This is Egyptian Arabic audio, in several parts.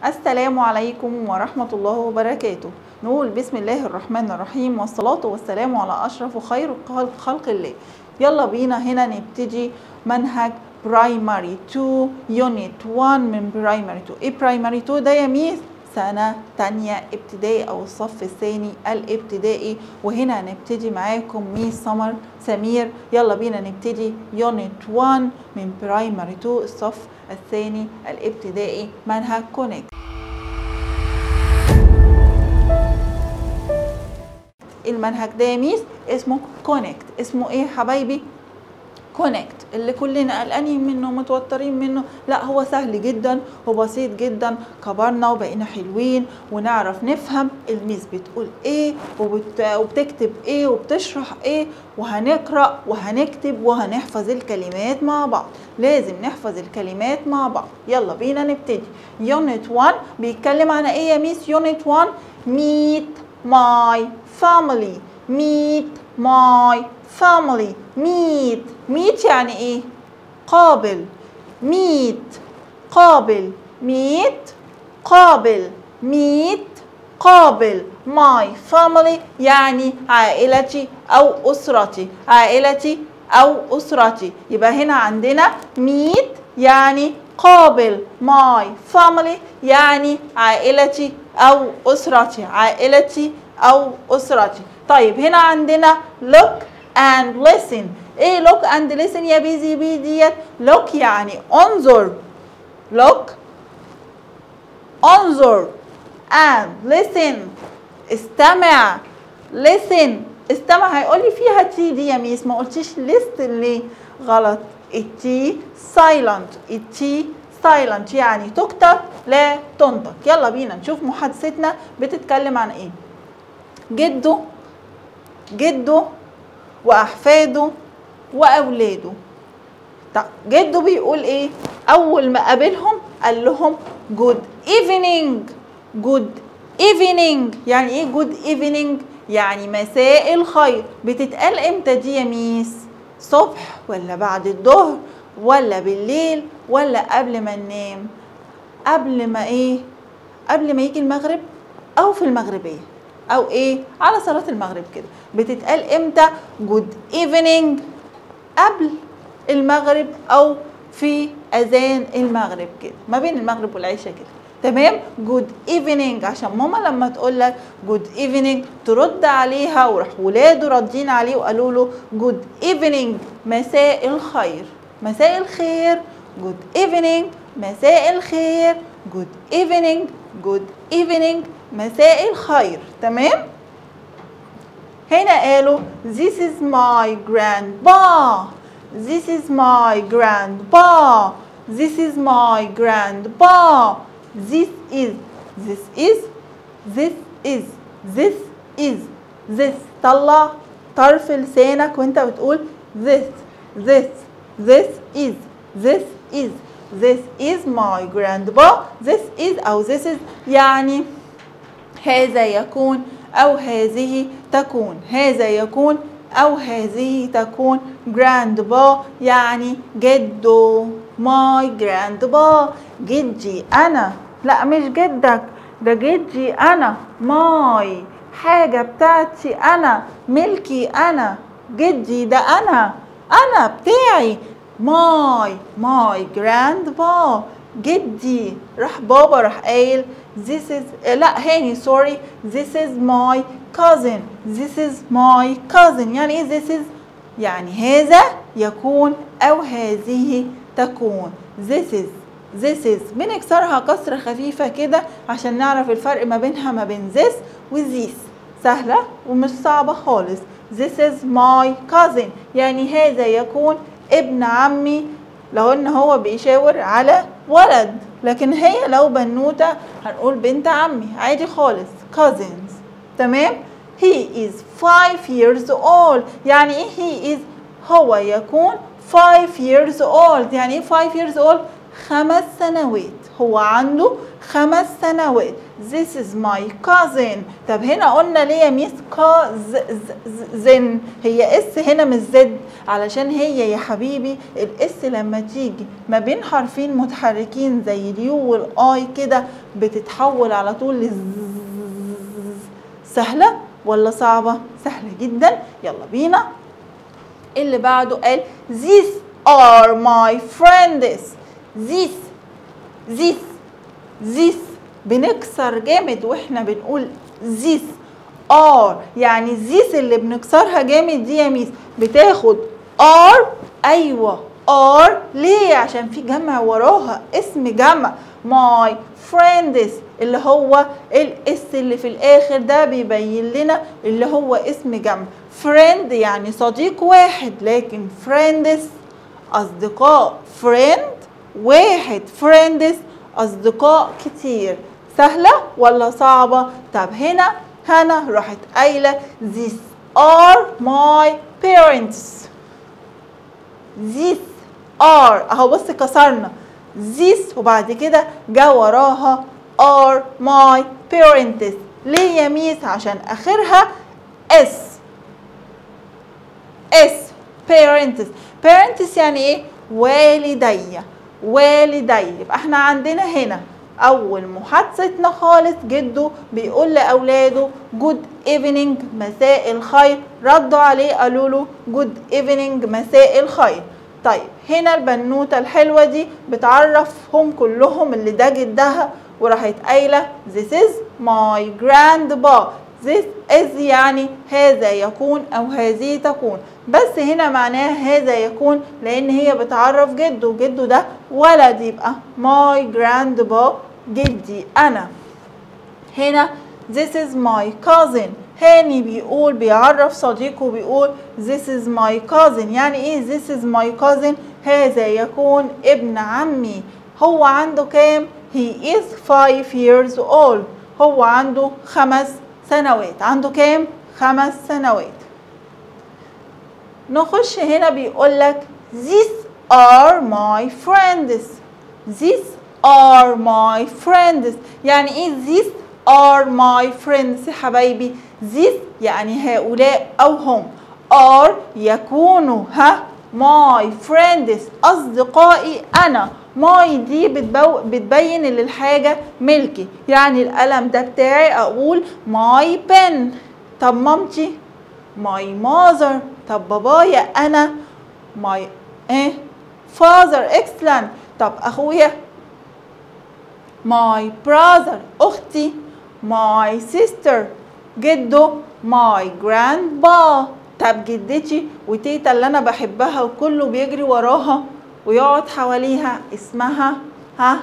السلام عليكم ورحمة الله وبركاته نقول بسم الله الرحمن الرحيم والصلاة والسلام على أشرف وخير خلق, خلق الله يلا بينا هنا نبتدي منهج برايمري 2 يونت 1 من برايمري 2 ايه برايمري 2 ده يا ميس سنة تانية ابتدائي أو الصف الثاني الابتدائي وهنا هنبتدي معاكم ميس سمر سمير يلا بينا نبتدي يونت 1 من برايمري 2 الصف الثاني الابتدائي منهج كونكت المنهج ده يا ميس اسمه كونكت اسمه ايه يا حبايبي كونكت اللي كلنا قلقانين منه ومتوترين منه لا هو سهل جدا وبسيط جدا كبرنا وبقينا حلوين ونعرف نفهم الميس بتقول ايه وبت... وبتكتب ايه وبتشرح ايه وهنقرا وهنكتب وهنحفظ الكلمات مع بعض لازم نحفظ الكلمات مع بعض يلا بينا نبتدي يونت 1 بيتكلم عن ايه يا ميس يونت 1 meet my family meet my family meet meet يعني ايه قابل meet قابل meet قابل meet قابل my family يعني عائلتي او اسرتي عائلتي او اسرتي يبقى هنا عندنا meet يعني قابل my family يعني عائلتي او اسرتي عائلتي او اسرتي طيب هنا عندنا look and listen ايه look and listen يا بيزي بي ديت look يعني انظر look انظر and listen استمع listen استمع هيقول لي فيها تي دي يا ميس ما قلتيش list ليه غلط التي silent التي silent يعني تكتب لا تنطق يلا بينا نشوف محادثتنا بتتكلم عن ايه جده جده واحفاده واولاده طب جده بيقول ايه اول ما قابلهم قال لهم جود ايفنينج جود ايفنينج يعني ايه جود ايفنينج يعني مساء الخير بتتقال امتى دي يا ميس صبح ولا بعد الظهر ولا بالليل ولا قبل ما ننام قبل ما ايه قبل ما يجي المغرب او في المغربيه او ايه على صلاه المغرب كده بتتقال امتى جود ايفنينج قبل المغرب او في اذان المغرب كده ما بين المغرب والعشاء كده تمام جود ايفنينج عشان ماما لما تقول لك جود ايفنينج ترد عليها وراح ولاده ردين عليه وقالوا له جود ايفنينج مساء الخير مساء الخير جود ايفنينج مساء الخير جود ايفنينج جود ايفنينج مساء الخير تمام هنا قالوا this is my grandpa this is my grandpa this is my grandpa this is this is this is this is this طلع طرف لسانك وانت بتقول this this this is this is this is my grandpa this is أو this is يعني هذا يكون أو هذه تكون هذا يكون أو هذه تكون grandpa يعني جده my grandpa جدي أنا لا مش جدك ده جدي أنا my حاجة بتاعتي أنا ملكي أنا جدي ده أنا أنا بتاعي my my grandpa جدي راح بابا راح قايل this is لا هاني sorry this is my cousin this is my cousin يعني ايه this is يعني هذا يكون او هذه تكون this is this is بنكسرها كسرة خفيفة كده عشان نعرف الفرق ما بينها ما بين this و this سهلة ومش صعبة خالص this is my cousin يعني هذا يكون ابن عمي لو ان هو بيشاور على ولد لكن هي لو بنوتة هنقول بنت عمي عادي خالص cousins تمام he is five years old يعني ايه he is هو يكون five years old يعني ايه five years old خمس سنوات هو عنده خمس سنوات this is my cousin طب هنا قلنا ليه يا ميس كازن هي اس هنا مش زد علشان هي يا حبيبي الاس لما تيجي ما بين حرفين متحركين زي اليو والاي كده بتتحول على طول لز سهلة ولا صعبة؟ سهلة جدا يلا بينا اللي بعده قال these are my friends this this this بنكسر جامد واحنا بنقول this are يعني this اللي بنكسرها جامد دي يا ميس بتاخد are ايوه are ليه عشان في جمع وراها اسم جمع my friends اللي هو الاس اللي في الاخر ده بيبين لنا اللي هو اسم جمع friend يعني صديق واحد لكن friends اصدقاء friend واحد friends اصدقاء كتير سهله ولا صعبه طب هنا هنا راحت قايله these are my parents these are اهو بص كسرنا this وبعد كده جا وراها are my parents ليه يا ميس عشان اخرها s s parents parents يعني ايه والدي والدي يبقى احنا عندنا هنا اول محادثتنا خالص جده بيقول لاولاده جود ايفنينج مساء الخير ردوا عليه قالوا له جود ايفنينج مساء الخير طيب هنا البنوته الحلوه دي بتعرفهم كلهم اللي ده جدها وراحت قايله this is my grandpa this is يعني هذا يكون او هذه تكون بس هنا معناها هذا يكون لان هي بتعرف جده جده ده ولد يبقى my grandpa جدي انا هنا this is my cousin هاني بيقول بيعرف صديقه بيقول this is my cousin يعني ايه this is my cousin هذا يكون ابن عمي هو عنده كام he is five years old هو عنده خمس سنوات عنده كام خمس سنوات نخش هنا بيقول لك these are my friends these are my friends يعني ايه these are my friends يا حبايبي these يعني هؤلاء او هم are يكونوا ها my friends اصدقائي انا ماي دي بتبو... بتبين ان الحاجه ملكي يعني القلم ده بتاعي اقول ماي بن طب مامتي ماي ماذر طب بابايا انا ماي ايه فاذر اكسلنت طب اخويا ماي براذر اختي ماي سيستر جدو ماي جراند با طب جدتي وتيتا اللي انا بحبها وكله بيجري وراها ويقعد حواليها اسمها ها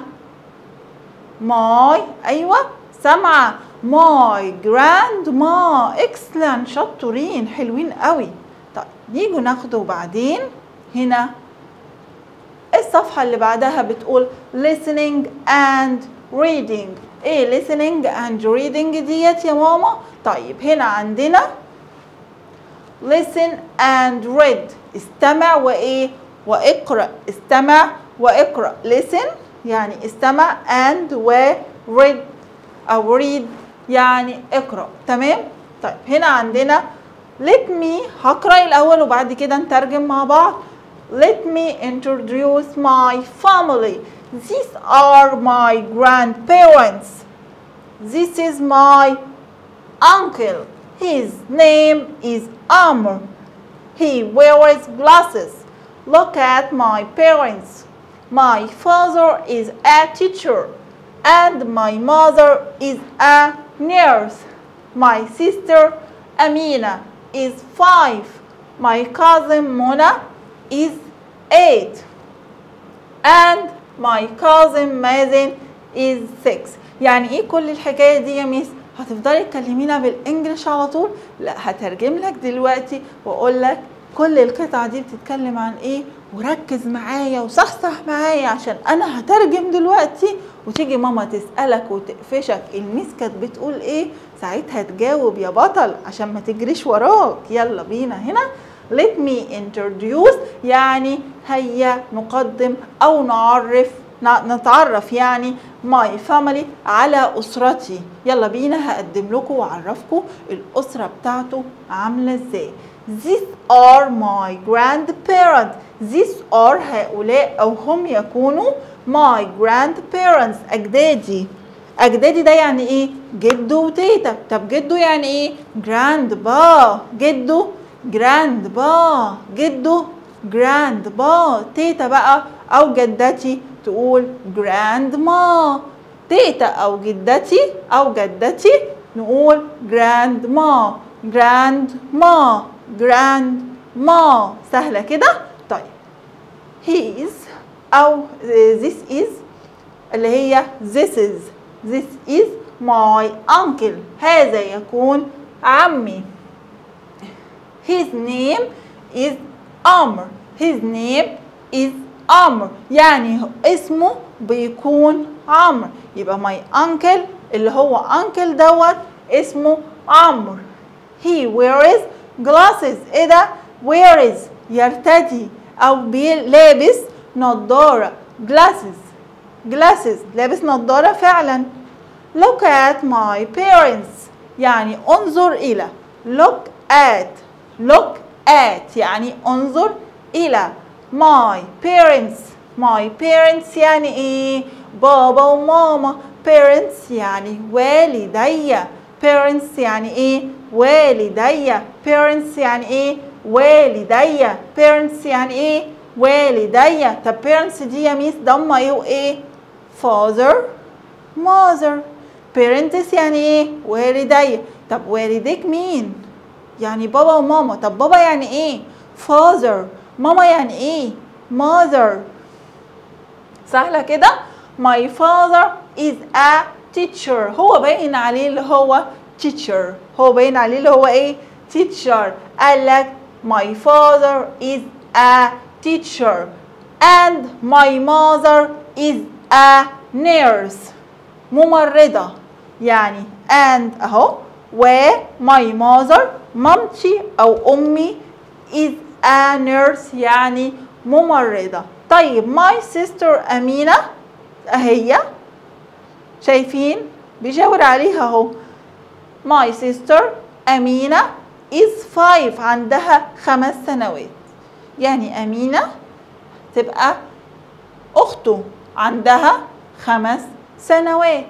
ماي ايوه سامعه ماي جراند ما اكسلنت شطورين حلوين قوي طيب نيجوا ناخده بعدين هنا الصفحة اللي بعدها بتقول listening and reading ايه listening and reading ديت يا ماما طيب هنا عندنا listen and read استمع وايه واقرأ استمع واقرأ listen يعني استمع and و read أو read يعني اقرأ تمام طيب هنا عندنا let me هقرأ الأول وبعد كده نترجم مع بعض let me introduce my family these are my grandparents this is my uncle his name is Amr he wears glasses Look at my parents. My father is a teacher and my mother is a nurse. My sister Amina is five. My cousin Mona is eight. And my cousin Mazen is six. يعني ايه كل الحكايه دي يا ميس؟ هتفضلي تكلمينا بالانجلش على طول؟ لا هترجم لك دلوقتي واقول لك كل القطعة دي بتتكلم عن ايه وركز معايا وصحصح معايا عشان انا هترجم دلوقتي وتيجي ماما تسألك وتقفشك الميس كانت بتقول ايه ساعتها تجاوب يا بطل عشان ما تجريش وراك يلا بينا هنا let me introduce يعني هيا نقدم او نعرف ن- نتعرف يعني my family على أسرتي يلا بينا هقدم لكم وأعرفكم الأسرة بتاعته عاملة ازاي These are my grandparents These are هؤلاء أو هم يكونوا my grandparents أجدادي أجدادي ده يعني إيه؟ جده وتيتا طب جده يعني إيه؟ grandpa جده grandpa جده grandpa تيتا بقى أو جدتي تقول grandma تيتا أو جدتي أو جدتي نقول grandma grandma grandma سهلة كده طيب he is أو this is اللي هي this is this is my uncle هذا يكون عمي his name is Amr his name is Amr يعني اسمه بيكون عمرو يبقى my uncle اللي هو uncle دوت اسمه عمرو he wears glasses ايه ده wears يرتدي او بي لابس نظارة glasses glasses لابس نظارة فعلا look at my parents يعني انظر إلى look at look at يعني انظر إلى my parents my parents يعني إيه بابا وماما parents يعني والدي parents يعني إيه والدي parents يعني إيه والدي parents يعني إيه والدي طب parents دي يا ميس ضمة إيه وإيه father mother parents يعني ايه والدي طب والديك مين يعني بابا وماما طب بابا يعني ايه father ماما يعني ايه mother سهلة كده my father is a teacher هو باين عليه اللي هو teacher هو باين عليه اللي هو ايه teacher قال لك my father is a teacher and my mother is a nurse ممرضة يعني and أهو و my mother مامتي أو أمي is a nurse يعني ممرضة طيب my sister أمينة أهي شايفين بيشاور عليها أهو my sister أمينة is five عندها خمس سنوات يعني أمينة تبقى أخته عندها خمس سنوات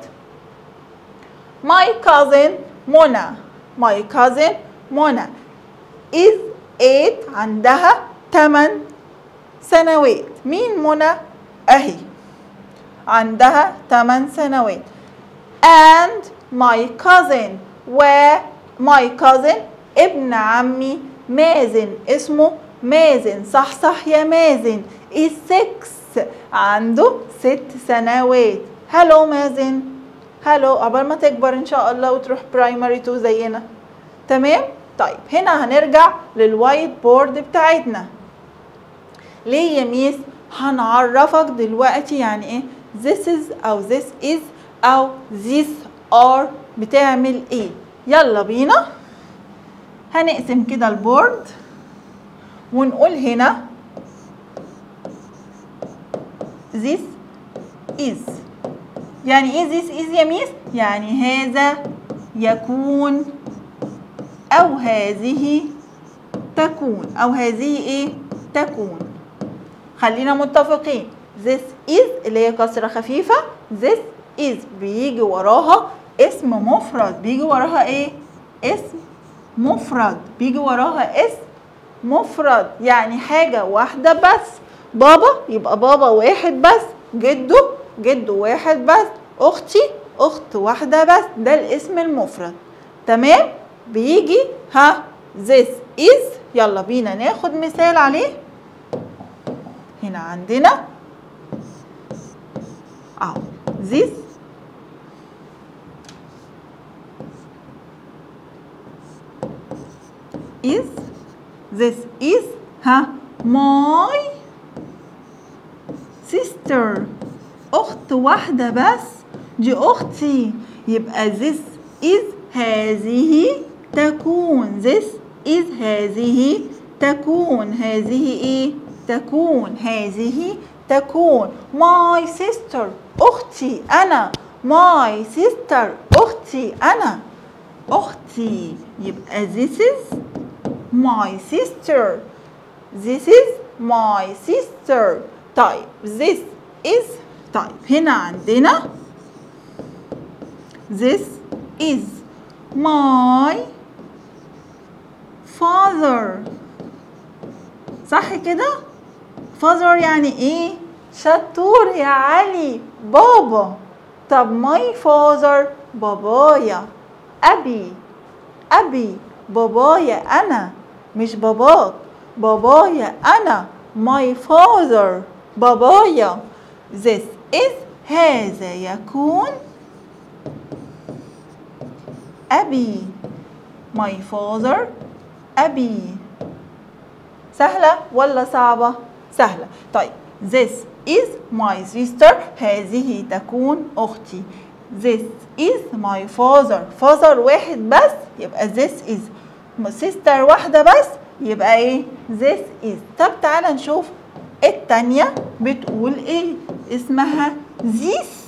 My cousin منى My cousin منى is eight عندها تمن سنوات مين منى؟ أهي عندها تمن سنوات and my cousin و my cousin ابن عمي مازن اسمه مازن صح صح يا مازن is six عنده ست سنوات هلو مازن هلو عقبال ما تكبر ان شاء الله وتروح برايمري 2 زينا تمام طيب هنا هنرجع للوايت بورد بتاعتنا ليه يا ميس هنعرفك دلوقتي يعني ايه this is او this is او these are بتعمل ايه يلا بينا هنقسم كده البورد ونقول هنا this is يعني ايه this is يا ميس يعني هذا يكون او هذه تكون او هذه ايه تكون خلينا متفقين this is اللي هي كسرة خفيفة this is بيجي وراها اسم مفرد بيجي وراها ايه اسم مفرد بيجي وراها اسم مفرد يعني حاجة واحدة بس بابا يبقى بابا واحد بس جده جده واحد بس اختي اخت واحدة بس ده الاسم المفرد تمام بيجي ها this is يلا بينا ناخد مثال عليه هنا عندنا اهو this is this is ها my sister أخت واحدة بس دي أختي يبقى this is هذه تكون this is هذه تكون هذه إيه تكون هذه تكون my sister أختي أنا my sister أختي أنا أختي يبقى this is my sister this is my sister طيب this is طيب هنا عندنا this is my father صح كده father يعني ايه شطور يا علي بابا طب my father بابايا أبي أبي بابايا أنا مش باباك بابايا أنا my father بابايا this is هذا يكون أبي my father أبي سهلة ولا صعبة؟ سهلة طيب this is my sister هذه تكون أختي this is my father father واحد بس يبقى this is sister واحدة بس يبقى ايه this is طب تعالى نشوف التانية بتقول ايه اسمها this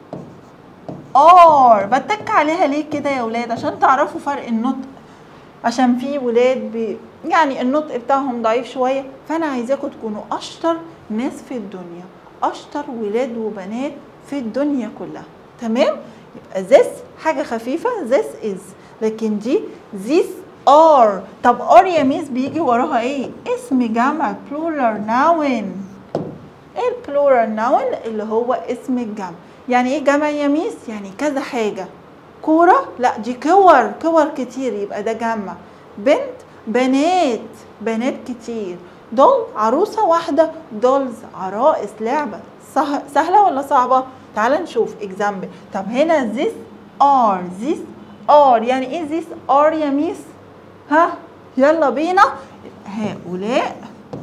are بتك عليها ليه كده يا ولاد عشان تعرفوا فرق النطق عشان في ولاد بي يعني النطق بتاعهم ضعيف شوية فأنا عايزاكم تكونوا أشطر ناس في الدنيا أشطر ولاد وبنات في الدنيا كلها تمام يبقى this حاجة خفيفة this is لكن دي this are طب are يا ميس بيجي وراها ايه اسم جمع plural noun ايه البلورال ناون اللي هو اسم الجمع يعني ايه جمع يا ميس يعني كذا حاجة كورة لا دي كور كور كتير يبقى ده جمع بنت بنات بنات كتير دول عروسة واحدة دولز عرائس لعبة سه- سهلة ولا صعبة؟ تعال نشوف example طب هنا this are this are يعني ايه this are يا ميس؟ ها يلا بينا هؤلاء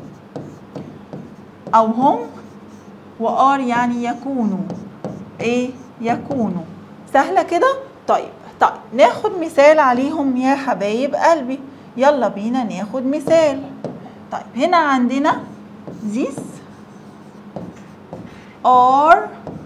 أو هم وآر يعني يكونوا إيه يكونوا سهلة كده طيب طيب ناخد مثال عليهم يا حبايب قلبي يلا بينا ناخد مثال طيب هنا عندنا this are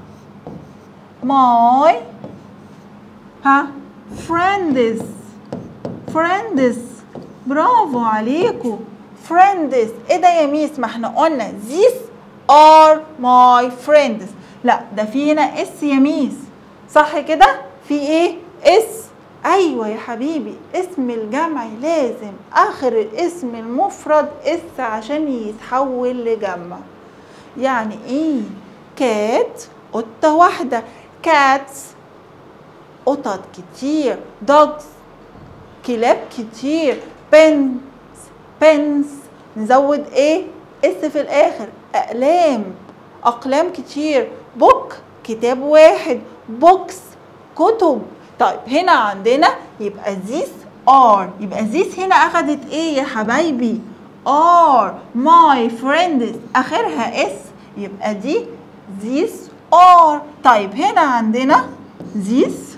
my ها friends friends برافو عليكم friends ايه ده يا ميس ما احنا قلنا these are my friends لا ده في هنا اس يا ميس صح كده في ايه اس ايوه يا حبيبي اسم الجمع لازم اخر الاسم المفرد اس عشان يتحول لجمع يعني ايه كات قطه واحده كاتس قطط كتير دوجز كلاب كتير بنز بنز نزود ايه اس في الاخر اقلام اقلام كتير بوك كتاب واحد بوكس كتب طيب هنا عندنا يبقى these are يبقى these هنا اخدت ايه يا حبايبي are my friends اخرها اس يبقى دي these are طيب هنا عندنا these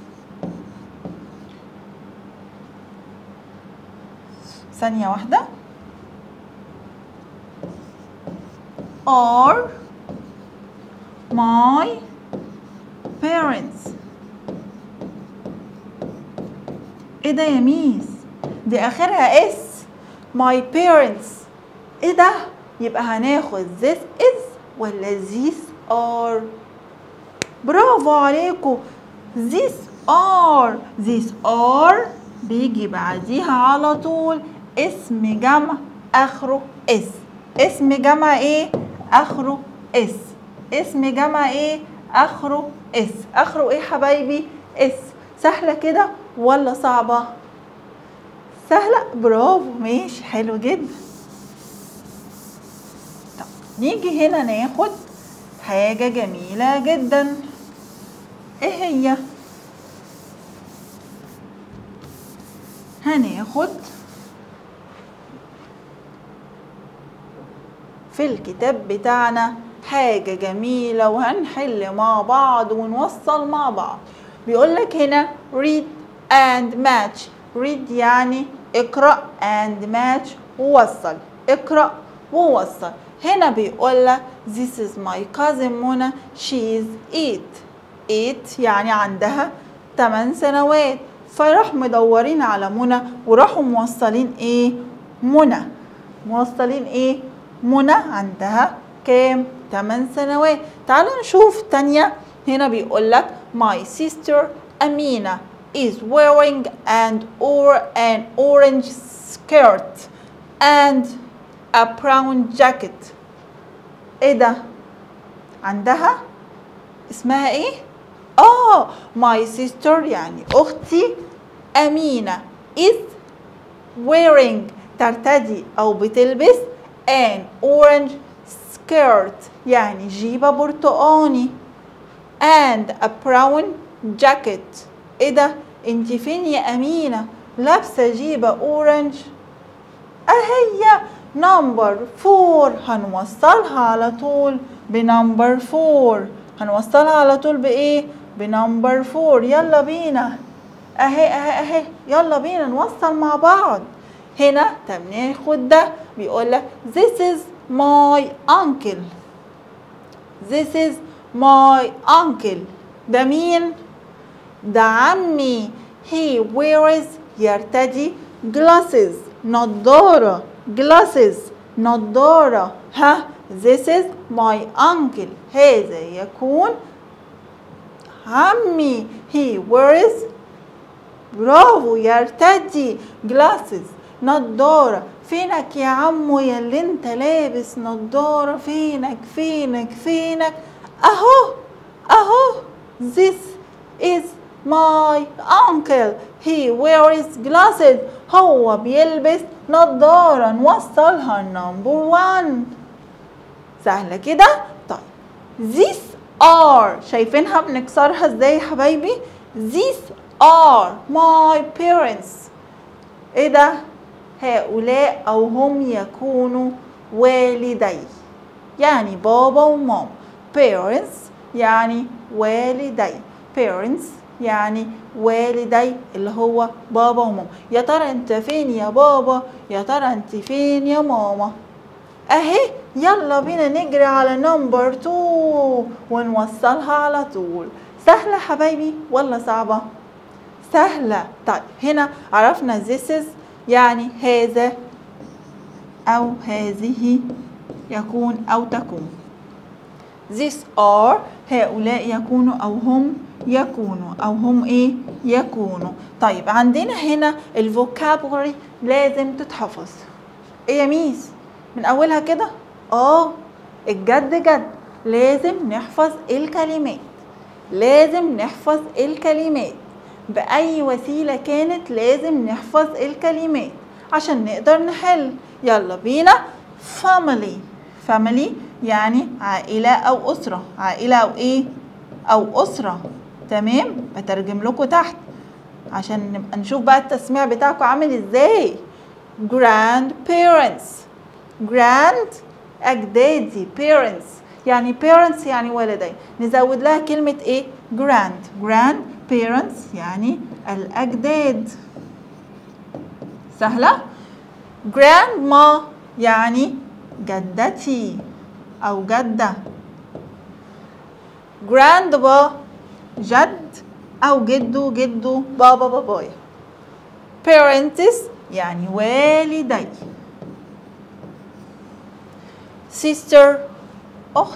ثانية واحدة are my parents ايه ده يا ميس دي اخرها اس my parents ايه ده يبقى هناخد this is ولا these are برافو عليكم these are these are بيجي بعديها على طول اسم جمع اخره اس اسم جمع ايه اخره اس اسم جمع ايه اخره اس اخره ايه حبايبي اس سهله كده ولا صعبه سهله برافو ماشي حلو جدا طب نيجي هنا ناخد حاجه جميله جدا ايه هي هناخد في الكتاب بتاعنا حاجة جميلة وهنحل مع بعض ونوصل مع بعض بيقول لك هنا read and match read يعني اقرأ and match ووصل اقرأ ووصل هنا بيقول لك this is my cousin منى she is eight eight يعني عندها 8 سنوات فراح مدورين على منى وراحوا موصلين ايه منى موصلين ايه منى عندها كام 8 سنوات تعالوا نشوف تانية هنا بيقول لك my sister Amina is wearing an or an orange skirt and a brown jacket ايه ده عندها اسمها ايه اه my sister يعني اختي امينه is wearing ترتدي او بتلبس an orange skirt يعني جيبه برتقاني and a brown jacket ايه ده انت فين يا امينه لابسه جيبه اورنج اهي نمبر فور هنوصلها على طول بنمبر فور هنوصلها على طول بايه بنمبر فور يلا بينا اهي اهي اهي يلا بينا نوصل مع بعض هنا طب ناخد ده بيقول لك this is my uncle this is my uncle ده مين ده عمي he wears يرتدي glasses نضارة glasses نضارة ها this is my uncle هذا يكون عمي he wears برافو يرتدي glasses نضارة فينك يا عمو يا اللي انت لابس نضارة فينك فينك فينك اهو اهو this is my uncle he wears glasses هو بيلبس نضارة نوصلها نمبر one سهلة كده طيب these are شايفينها بنكسرها ازاي يا حبايبي these are my parents ايه ده هؤلاء او هم يكونوا والدي يعني بابا وماما parents يعني والدي parents يعني والدي اللي هو بابا وماما يا ترى انت فين يا بابا يا ترى انت فين يا ماما اهي يلا بينا نجري على نمبر 2 ونوصلها على طول سهلة حبايبي ولا صعبة سهلة طيب هنا عرفنا this is يعني هذا أو هذه يكون أو تكون these are هؤلاء يكونوا أو هم يكونوا أو هم إيه يكونوا طيب عندنا هنا الفوكابولري لازم تتحفظ إيه يا ميس من أولها كده آه الجد جد لازم نحفظ الكلمات لازم نحفظ الكلمات بأي وسيلة كانت لازم نحفظ الكلمات عشان نقدر نحل يلا بينا family family يعني عائلة أو أسرة عائلة أو إيه أو أسرة تمام بترجم لكم تحت عشان نبقى نشوف بقى التسميع بتاعكم عامل ازاي grandparents grand أجدادي parents يعني parents يعني والدين نزود لها كلمة ايه grand grand parents يعني الأجداد سهلة grandma يعني جدتي أو جدة grandpa جد أو جدو جدو بابا بابايا parents يعني والدي sister أخت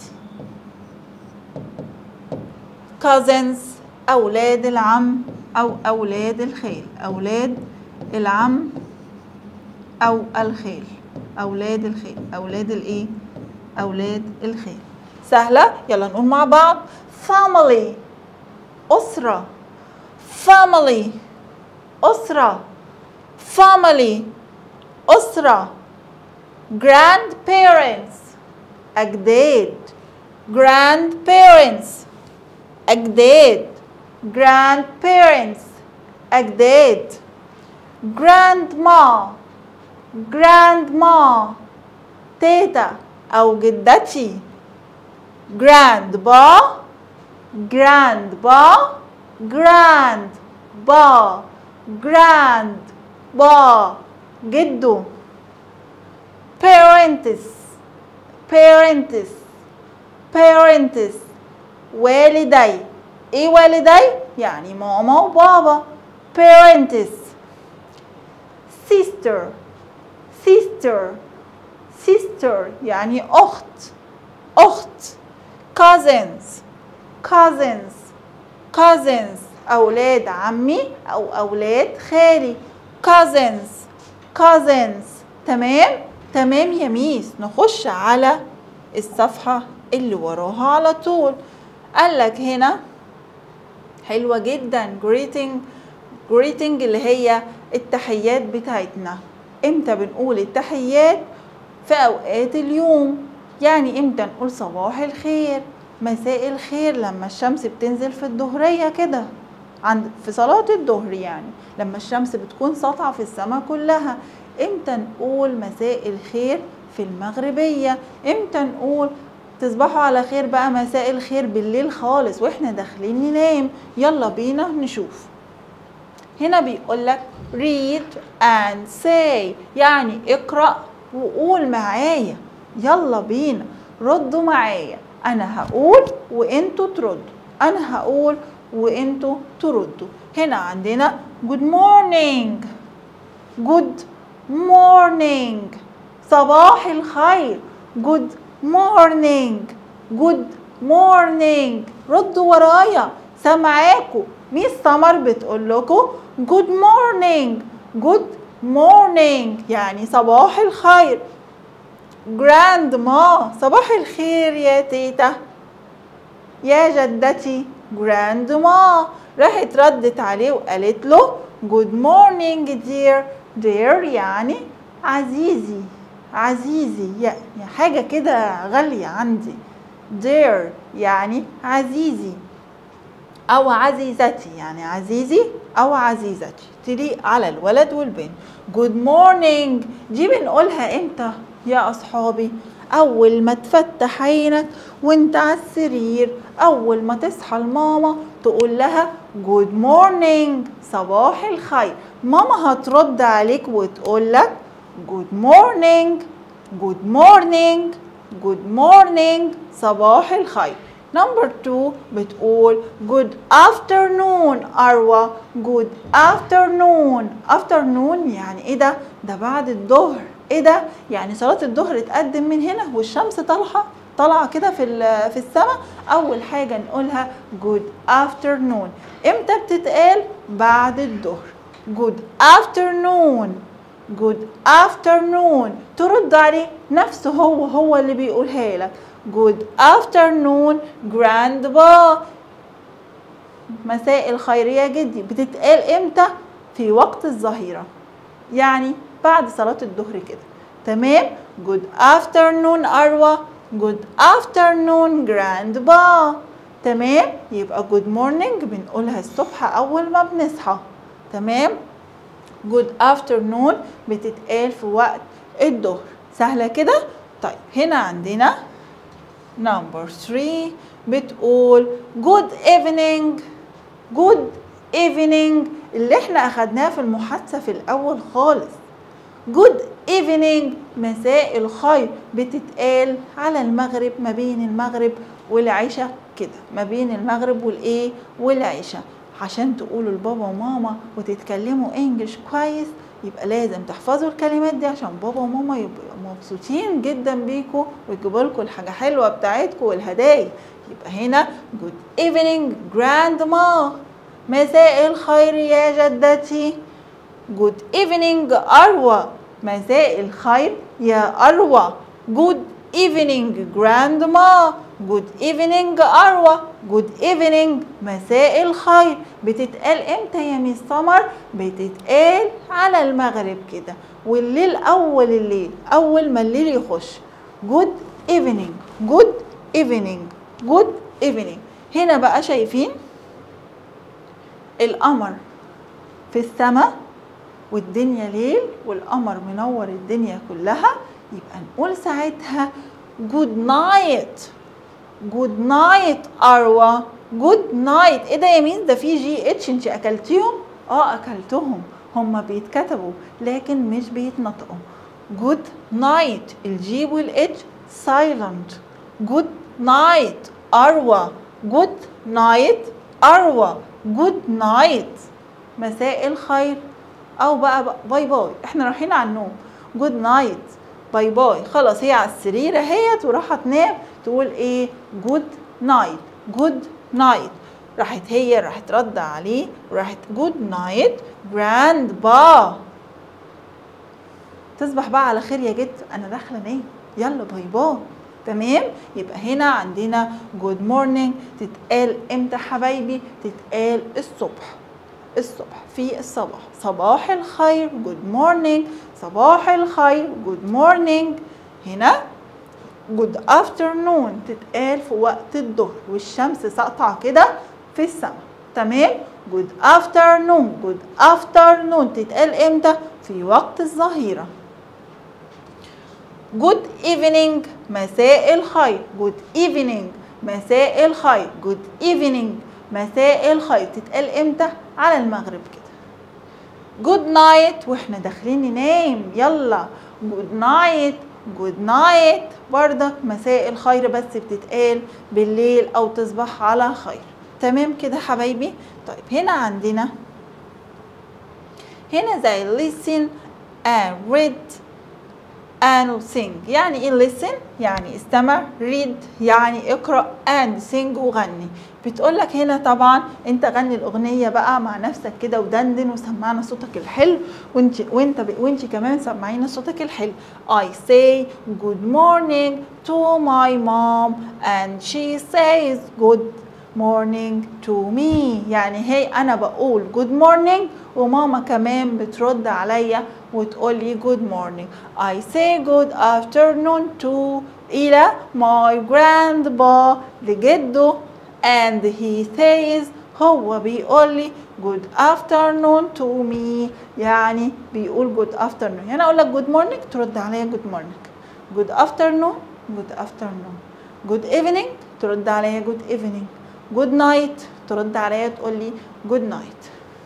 cousins أولاد العم أو أولاد الخال أولاد العم أو الخال أولاد الخال أولاد الإيه؟ أولاد الخال سهلة؟ يلا نقول مع بعض family أسرة family أسرة family أسرة grandparents أجداد grandparents أجداد grandparents أجداد grandma grandma تيتا أو جدتي grandpa grandpa grandpa grandpa جدو parents parents parents والدي ايه والدي يعني ماما وبابا parents sister sister sister يعني أخت أخت cousins cousins cousins أولاد عمي أو أولاد خالي cousins cousins تمام تمام يا ميس نخش على الصفحة اللي وراها على طول قال لك هنا حلوة جدا greeting greeting اللي هي التحيات بتاعتنا امتى بنقول التحيات في اوقات اليوم يعني امتى نقول صباح الخير مساء الخير لما الشمس بتنزل في الظهرية كده عند في صلاة الظهر يعني لما الشمس بتكون ساطعة في السماء كلها امتى نقول مساء الخير في المغربية امتى نقول تصبحوا على خير بقى مساء الخير بالليل خالص واحنا داخلين ننام يلا بينا نشوف هنا بيقول لك read and say يعني اقرأ وقول معايا يلا بينا ردوا معايا انا هقول وانتوا تردوا انا هقول وانتوا تردوا هنا عندنا good morning good morning صباح الخير good morning good morning ردوا ورايا سامعاكوا ميس سمر بتقول لكم good morning good morning يعني صباح الخير جراند ما صباح الخير يا تيتا يا جدتي جراند ما راحت ردت عليه وقالت له good morning dear dear يعني عزيزي عزيزي يعني حاجة كده غالية عندي dear يعني عزيزي أو عزيزتي يعني عزيزي أو عزيزتي تليق على الولد والبنت good morning دي بنقولها امتى يا أصحابي أول ما تفتح عينك وانت على السرير أول ما تصحى الماما تقول لها good morning صباح الخير ماما هترد عليك وتقول لك good morning good morning good morning صباح الخير نمبر 2 بتقول good afternoon أروى good afternoon afternoon يعني ايه ده ده بعد الظهر ايه ده يعني صلاة الظهر تقدم من هنا والشمس طالعة طالعة كده في في السماء أول حاجة نقولها good afternoon إمتى بتتقال بعد الظهر good afternoon good afternoon ترد عليه نفسه هو هو اللي بيقولها لك good afternoon grandpa مساء الخير يا جدي بتتقال امتى في وقت الظهيرة يعني بعد صلاة الظهر كده تمام good afternoon أروى good afternoon grandpa تمام يبقى good morning بنقولها الصبح أول ما بنصحى تمام good afternoon بتتقال في وقت الظهر سهلة كده طيب هنا عندنا number 3 بتقول good evening good evening اللي احنا اخدناه في المحادثة في الأول خالص good evening مساء الخير بتتقال على المغرب ما بين المغرب والعشاء كده ما بين المغرب والايه والعشاء عشان تقولوا لبابا وماما وتتكلموا انجلش كويس يبقى لازم تحفظوا الكلمات دي عشان بابا وماما يبقوا مبسوطين جدا بيكوا ويجيبوا لكم الحاجه حلوه بتاعتكم والهدايا يبقى هنا good evening grandma مساء الخير يا جدتي good evening أروى مساء الخير يا أروى good evening grandma good evening أروى good evening مساء الخير بتتقال امتى يا ميس سمر بتتقال على المغرب كده والليل اول الليل اول ما الليل يخش good evening good evening good evening هنا بقى شايفين القمر في السماء والدنيا ليل والقمر منور الدنيا كلها يبقى نقول ساعتها good night good night أروى good night ايه ده يا مين ده في جي اتش انت اكلتيهم اه اكلتهم هما بيتكتبوا لكن مش بيتنطقوا good night الجي والاتش silent good night أروى good night أروى good night مساء الخير أو بقى, بقى باي باي احنا رايحين على النوم good night باي باي خلاص هي على السرير اهيت وراحت تنام تقول ايه good night good night راحت هي راحت رد عليه راحت good night grandpa تصبح بقى على خير يا جد انا داخله انام يلا باي باي تمام يبقى هنا عندنا جود مورنينج تتقال امتى حبايبي تتقال الصبح الصبح في الصباح صباح الخير جود مورنينج صباح الخير جود مورنينج هنا جود افترنون تتقال في وقت الظهر والشمس ساقطه كده في السماء تمام جود افترنون جود افترنون تتقال امتى في وقت الظهيره جود ايفنينج مساء الخير جود ايفنينج مساء الخير جود ايفنينج مساء الخير تتقال امتى على المغرب كده جود نايت واحنا داخلين ننام يلا جود نايت جود نايت بردك مساء الخير بس بتتقال بالليل او تصبح على خير تمام كده حبايبي طيب هنا عندنا هنا زي listen and read and sing يعني ايه listen يعني استمع read يعني اقرا and sing وغني بتقول لك هنا طبعا انت غني الاغنيه بقى مع نفسك كده ودندن وسمعنا صوتك الحلو وانت وانت وانت كمان سمعينا صوتك الحلو I say good morning to my mom and she says good morning to me يعني هي انا بقول good morning وماما كمان بترد عليا وتقول لي good morning I say good afternoon to إلى my grandpa لجده and he says هو بيقول لي good afternoon to me يعني بيقول good afternoon يعني اقول لك good morning ترد عليا good morning good afternoon good afternoon good evening ترد عليا good evening good night ترد عليا تقول لي good night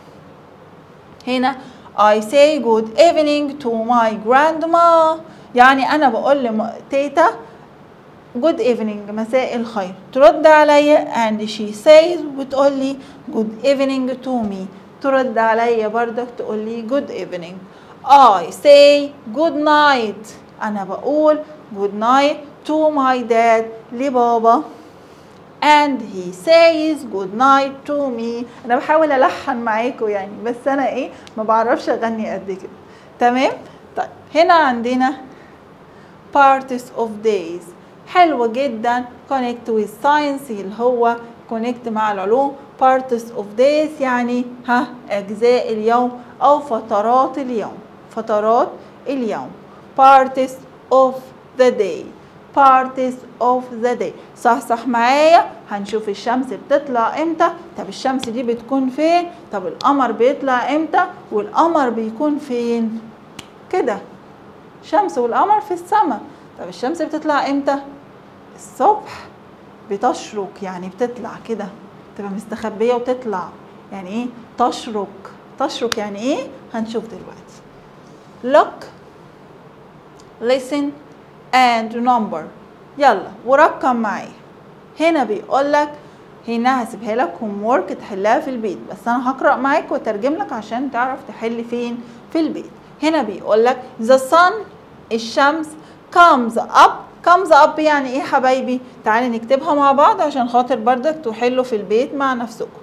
هنا I say good evening to my grandma يعني أنا بقول لتيتا good evening مساء الخير ترد عليا and she says وتقول لي good evening to me ترد عليا بردك تقول لي good evening I say good night أنا بقول good night to my dad لبابا and he says good night to me انا بحاول الحن معاكم يعني بس انا ايه ما بعرفش اغني قد كده تمام طيب هنا عندنا parts of days حلوة جدا connect with science اللي هو connect مع العلوم parts of days يعني ها أجزاء اليوم أو فترات اليوم فترات اليوم parts of the day parts of the day صح صح معايا هنشوف الشمس بتطلع امتى طب الشمس دي بتكون فين طب القمر بيطلع امتى والقمر بيكون فين كده الشمس والقمر في السماء طب الشمس بتطلع امتى الصبح بتشرق يعني بتطلع كده تبقى مستخبية وتطلع يعني ايه تشرق تشرق يعني ايه هنشوف دلوقتي look listen and number يلا ورقم معايا هنا بيقول لك هنا هسيبها لك هوم ورك تحلها في البيت بس انا هقرا معاك واترجم لك عشان تعرف تحل فين في البيت هنا بيقول لك the sun الشمس comes up comes up يعني ايه حبايبي تعالي نكتبها مع بعض عشان خاطر بردك تحلوا في البيت مع نفسكم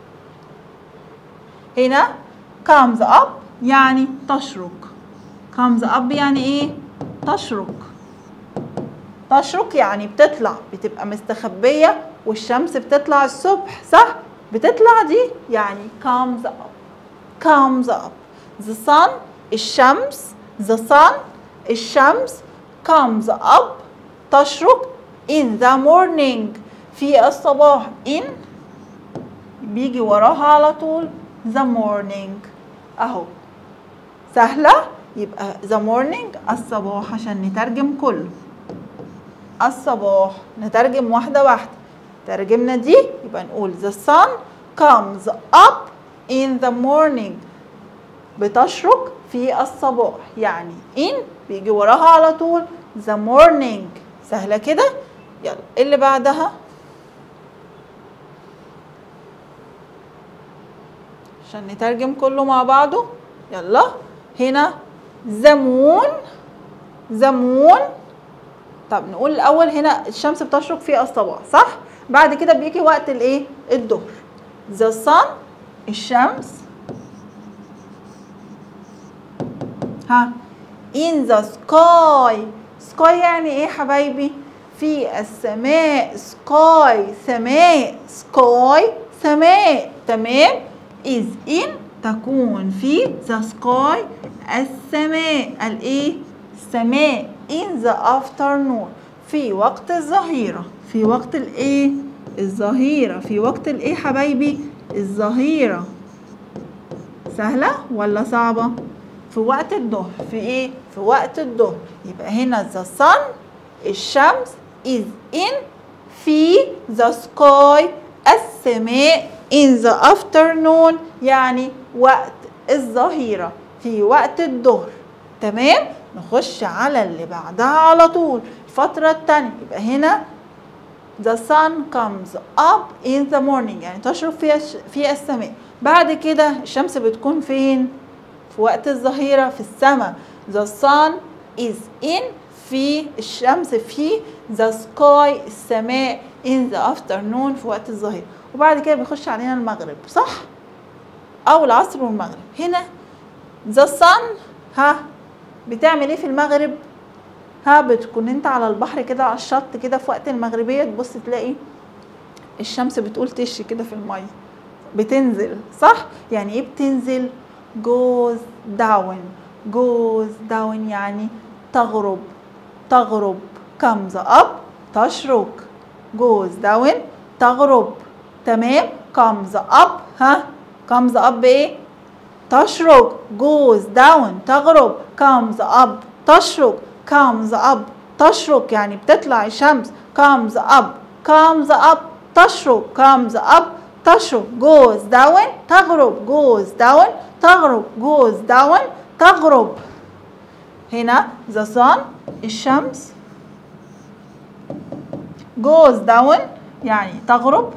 هنا comes up يعني تشرق comes up يعني ايه تشرق تشرق يعني بتطلع بتبقى مستخبية والشمس بتطلع الصبح صح بتطلع دي يعني comes up comes up the sun الشمس the sun الشمس comes up تشرق in the morning في الصباح in بيجي وراها على طول the morning اهو سهلة يبقى the morning الصباح عشان نترجم كله الصباح نترجم واحدة واحدة ترجمنا دي يبقى نقول the sun comes up in the morning بتشرق في الصباح يعني in بيجي وراها على طول the morning سهلة كده يلا اللي بعدها عشان نترجم كله مع بعضه يلا هنا زمون زمون طب نقول الاول هنا الشمس بتشرق في الصباح صح بعد كده بيجي وقت الايه الظهر the sun الشمس ها in the sky sky يعني ايه حبايبي في السماء sky سماء sky سماء تمام is in تكون في the sky السماء الايه السماء in the afternoon في وقت الظهيرة في وقت الايه الظهيرة في وقت الايه حبايبي الظهيرة سهلة ولا صعبة في وقت الظهر في ايه في وقت الظهر يبقى هنا the sun الشمس is in في the sky السماء in the afternoon يعني وقت الظهيرة في وقت الظهر تمام نخش على اللي بعدها على طول الفترة التانية يبقى هنا the sun comes up in the morning يعني تشرق في في السماء بعد كده الشمس بتكون فين في وقت الظهيرة في السماء the sun is in في الشمس في the sky السماء in the afternoon في وقت الظهيرة وبعد كده بيخش علينا المغرب صح او العصر والمغرب هنا the sun ها بتعمل ايه في المغرب ها بتكون انت على البحر كده على الشط كده في وقت المغربيه تبص تلاقي الشمس بتقول تش كده في الميه بتنزل صح يعني ايه بتنزل goes down goes down يعني تغرب تغرب comes up تشرق goes down تغرب تمام comes up ها comes up بايه تشرق goes down تغرب comes up تشرق comes up تشرق يعني بتطلع الشمس comes up comes up تشرق comes up تشرق goes down تغرب goes down تغرب goes down تغرب هنا the sun الشمس goes down يعني تغرب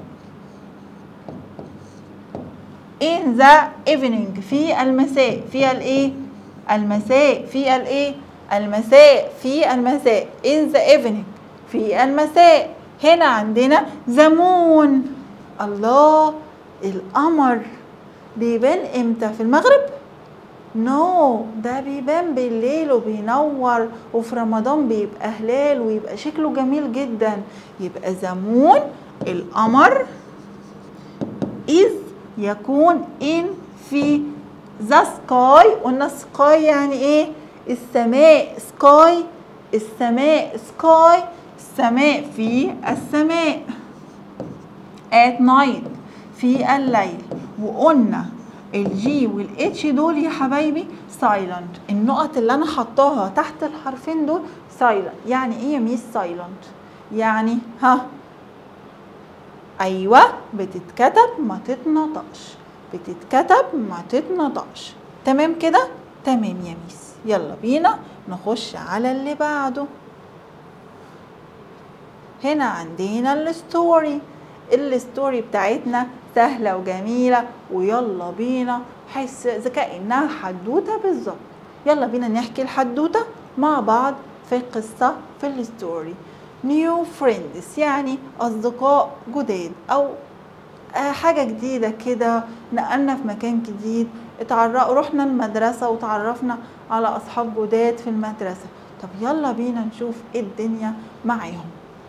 in the evening في المساء في الايه المساء في الايه المساء في المساء in the evening في المساء هنا عندنا زمون الله القمر بيبان امتى في المغرب نو no, ده بيبان بالليل وبينور وفي رمضان بيبقى هلال ويبقى شكله جميل جدا يبقى زمون القمر is يكون in في the sky قلنا sky يعني ايه السماء sky السماء sky السماء في السماء at night في الليل وقلنا الجي والاتش دول يا حبايبي سايلنت النقط اللي انا حطاها تحت الحرفين دول سايلنت يعني ايه يا ميس سايلنت يعني ها ايوه بتتكتب ما تتنطقش بتتكتب ما تتنطقش تمام كده تمام يا ميس يلا بينا نخش على اللي بعده هنا عندنا الستوري الستوري بتاعتنا سهلة وجميلة ويلا بينا حس إذا كأنها حدوتة بالظبط يلا بينا نحكي الحدوتة مع بعض في القصة في الستوري نيو فريندز يعني أصدقاء جداد أو حاجة جديدة كده نقلنا في مكان جديد اتعرق رحنا المدرسة وتعرفنا على أصحاب جداد في المدرسة طب يلا بينا نشوف ايه الدنيا معاهم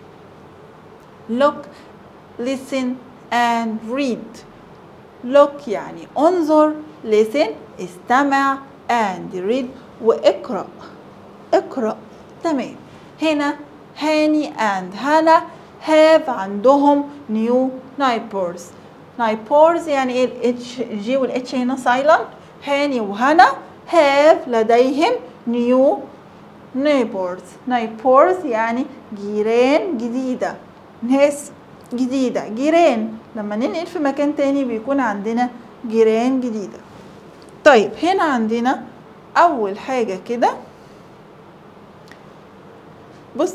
look listen and read look يعني انظر listen استمع and read واقرأ اقرأ تمام هنا هاني and هنا have عندهم new neighbors neighbors يعني ايه الاتش الجي والاتش هنا silent هاني وهنا have لديهم new neighbors neighbors يعني جيران جديدة ناس جديدة جيران لما ننقل في مكان تاني بيكون عندنا جيران جديدة طيب هنا عندنا أول حاجة كده بص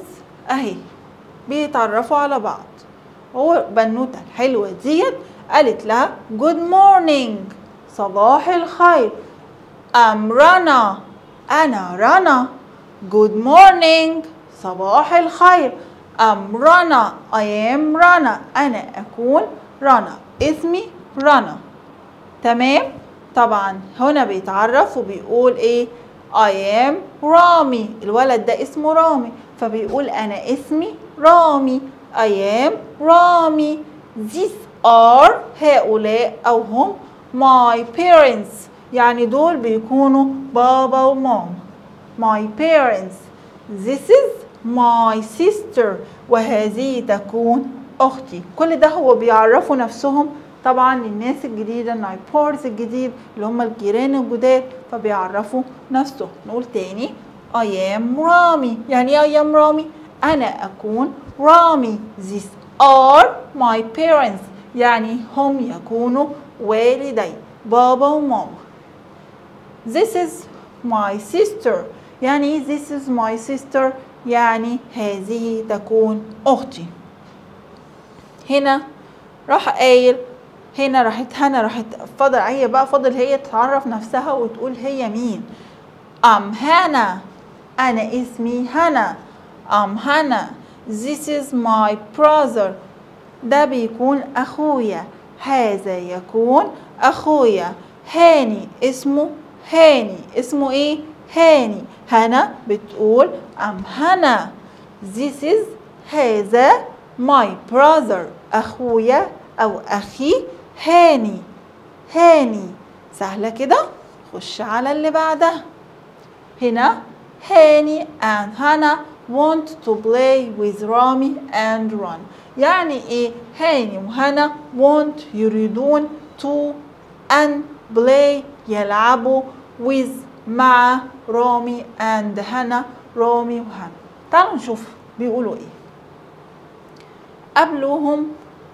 اهي بيتعرفوا على بعض هو بنوتة الحلوة ديت قالت لها good morning صباح الخير I'm رنا أنا رنا good morning صباح الخير I'm رنا I am رنا أنا أكون رنا اسمي رنا تمام طبعا هنا بيتعرف وبيقول ايه I am رامي الولد ده اسمه رامي فبيقول أنا اسمي رامي I am رامي These are هؤلاء أو هم my parents يعني دول بيكونوا بابا وماما my parents This is my sister وهذه تكون أختي كل ده هو بيعرفوا نفسهم طبعا للناس الجديدة النايبورز الجديد اللي هم الجيران الجداد فبيعرفوا نفسهم نقول تاني I am رامي يعني ايه I am رامي أنا أكون رامي These are my parents يعني هم يكونوا والدي بابا وماما This is my sister يعني this is my sister يعني هذه تكون أختي هنا راح قايل هنا راحت هنا راحت فضل هي بقى فضل هي تعرف نفسها وتقول هي مين أم هنا أنا اسمي هنا أم هنا This is my brother ده بيكون أخويا هذا يكون أخويا هاني اسمه هاني اسمه إيه؟ هاني هنا بتقول أم هنا This is هذا my brother أخويا أو أخي هاني هاني سهلة كده خش على اللي بعدها هنا هاني and هانا want to play with رامي and run يعني ايه هاني وهنا want يريدون to and play يلعبوا with مع رامي and هنا رامي وهنا تعالوا نشوف بيقولوا ايه قابلوهم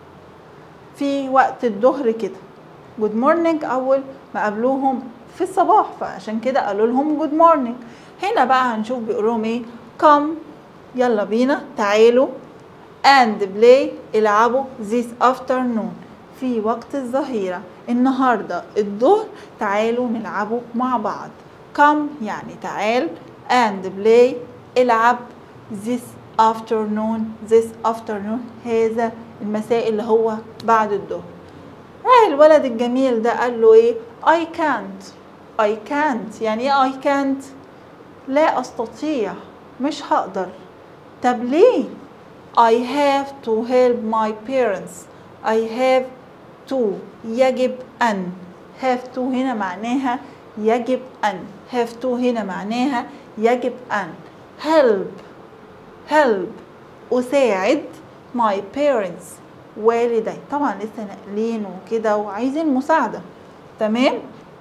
في وقت الظهر كده جود مورنينج اول ما قابلوهم في الصباح فعشان كده قالوا لهم جود مورنينج هنا بقى هنشوف بيقول لهم ايه come يلا بينا تعالوا and play العبوا this afternoon في وقت الظهيرة النهاردة الظهر تعالوا نلعبوا مع بعض come يعني تعال and play العب this afternoon this afternoon هذا المساء اللي هو بعد الظهر راح الولد الجميل ده قال له ايه I can't I can't يعني ايه I can't لا استطيع مش هقدر طب ليه I have to help my parents I have to يجب أن have to هنا معناها يجب أن have to هنا معناها يجب أن help help أساعد my parents والدي طبعا لسه ناقلين وكده وعايزين مساعدة تمام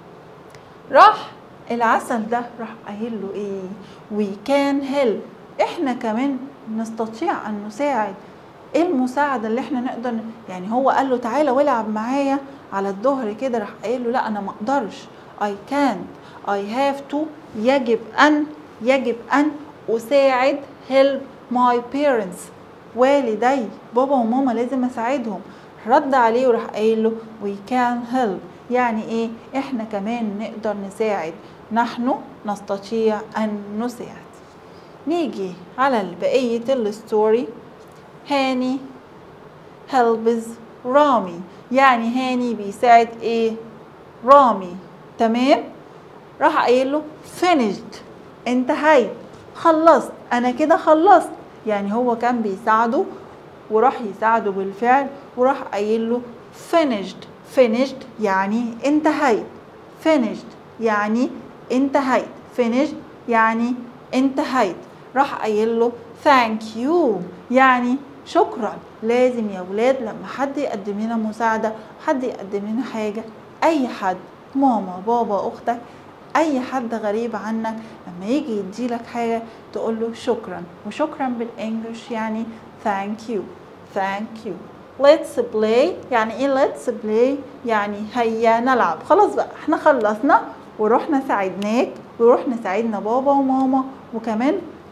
راح العسل ده راح قايل له ايه we can help احنا كمان نستطيع ان نساعد ايه المساعده اللي احنا نقدر يعني هو قال له تعالى والعب معايا على الظهر كده راح قايل له لا انا ما اقدرش I can't I have to يجب ان يجب ان اساعد help my parents والدي بابا وماما لازم اساعدهم رد عليه وراح قايل له we can help يعني ايه احنا كمان نقدر نساعد نحن نستطيع ان نساعد نيجي على بقية الستوري هاني helps رامي يعني هاني بيساعد ايه رامي تمام راح قايل له finished انتهيت خلصت انا كده خلصت يعني هو كان بيساعده وراح يساعده بالفعل وراح قايل له finished finished يعني انتهيت finished يعني انتهيت finished يعني انتهيت راح قايل له thank you يعني شكرا لازم يا ولاد لما حد يقدم لنا مساعدة حد يقدم لنا حاجة أي حد ماما بابا أختك أي حد غريب عنك لما يجي يديلك حاجة تقول له شكرا وشكرا بالإنجلش يعني thank you thank you let's play يعني ايه let's play يعني هيا نلعب خلاص بقى احنا خلصنا ورحنا ساعدناك ورحنا ساعدنا بابا وماما وكمان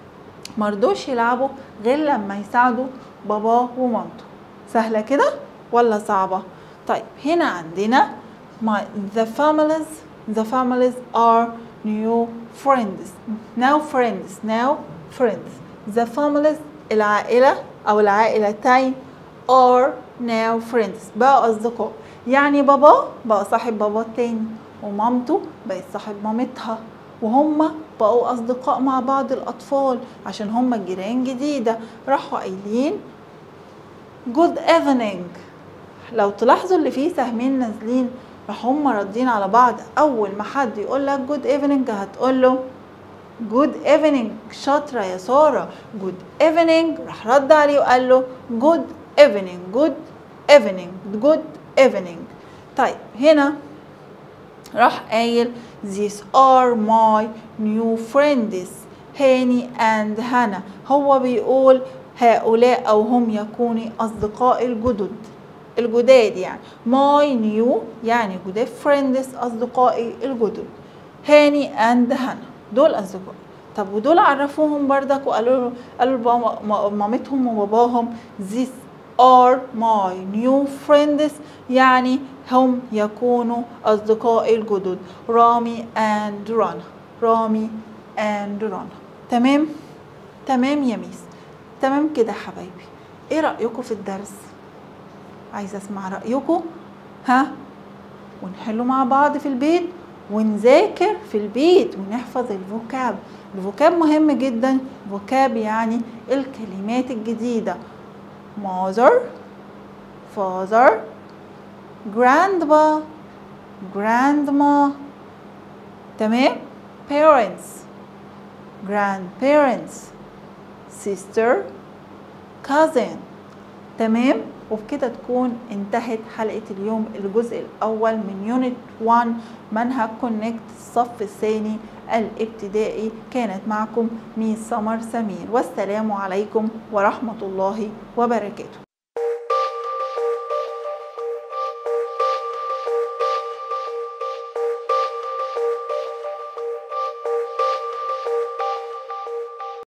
مرضوش يلعبوا غير لما يساعدوا باباه ومامته سهلة كده ولا صعبة طيب هنا عندنا my, the families the families are new friends now friends now friends the families العائلة أو العائلتين are now friends بقى أصدقاء يعني بابا بقى صاحب بابا التاني ومامته بقت صاحب مامتها وهم بقوا أصدقاء مع بعض الأطفال عشان هم جيران جديدة راحوا قايلين good evening لو تلاحظوا اللي فيه سهمين نازلين راح هم ردين على بعض أول ما حد يقول لك good evening هتقول له good evening شاطرة يا سارة good evening راح رد عليه وقال له good evening good evening good evening طيب هنا راح قايل these are my new friends هاني and هنا هو بيقول هؤلاء أو هم يكونوا أصدقاء الجدد الجداد يعني my new يعني جداد friends أصدقائي الجدد هاني and هنا دول أصدقاء طب ودول عرفوهم بردك وقالوا له قالوا لبابا- مامتهم وباباهم these are my new friends يعني هم يكونوا أصدقائي الجدد رامي and رنا رامي and رنا تمام تمام يا ميس تمام كده يا حبايبي ايه رأيكم في الدرس عايزة اسمع رأيكم ها ونحله مع بعض في البيت ونذاكر في البيت ونحفظ الفوكاب الفوكاب مهم جدا فوكاب يعني الكلمات الجديدة mother father grandpa grandma تمام parents grandparents sister cousin تمام وبكده تكون انتهت حلقة اليوم الجزء الأول من يونت 1 منهج كونكت الصف الثاني الابتدائي كانت معكم ميس سمر سمير والسلام عليكم ورحمة الله وبركاته